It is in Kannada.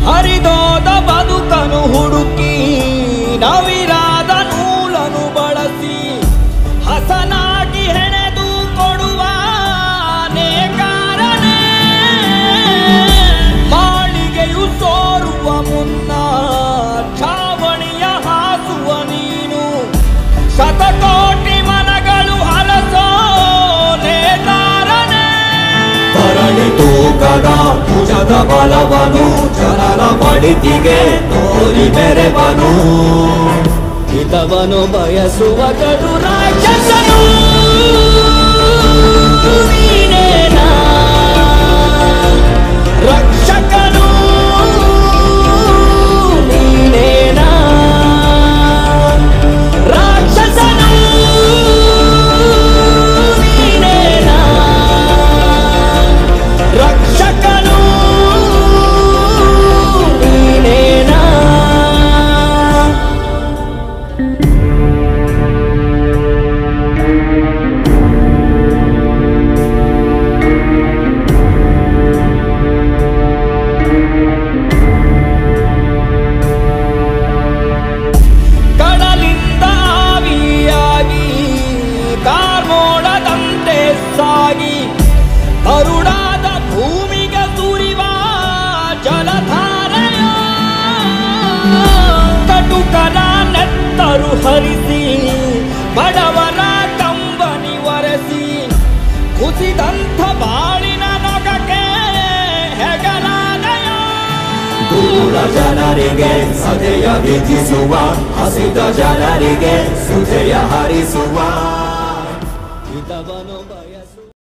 ಹರಿದೋದ ಬದುಕನು ಹುಡುಕಿ ನವಿರಾದ ನೂಲನು ಬಳಸಿ ಹಸನಾಗಿ ಹೆಣೆದು ಕೊಡುವ ನೇಕಾರನೇ ಮಾಳಿಗೆಯು ಸೋರುವ ಮುನ್ನ ಛಾವಣಿಯ ಹಾಸುವ ನೀನು ಶತಕೋಟಿ ಮನಗಳು ಹಲಸೋ ನೇತಾರನೇ ಧರಣಿ ತೂಕದ ಭುಜದ ಬಲವನು ಜನರ ಬಡಿತಿಗೆ ತೋರಿ ಬೆರೆವನು ಹಿತವನು ಬಯಸುವ ಕಡು ರಾಕ್ಷಸನು ನೀನೇನಾ? ರಕ್ಷಕನು ನೀನೇನಾ? ರಾಕ್ಷಸನು ನೀನೇನಾ? ರಕ್ಷಕನು ನೀನೇನಾ ಕಡಲಿಂದ ಆವಿಯಾಗಿ ಕಾರ್ಮೋಡದಂತೆ ಸಾಗಿ ಅರುಣಾದ ಭೂಮಿಗೆ ಸುರಿವ ಜಲಧಾರೆಯ ಕಟುಕನ ನೆತ್ತರು ಹರಿಸಿ ಬಡವರ ಕಂಬನಿ ಒರೆಸಿ ಕುಸಿದಂಥ ಬಾಳಿನ ನೊಗಕ್ಕೆ ಹೆಗಲಾದಯ ದೂರ ಜನರಿಗೆ ಸದೆಯ ವಿಧಿಸುವ ಹಸಿದ ಜನರಿಗೆ ಸುಜೆಯ ಹರಿಸುವ ಹಿತವನು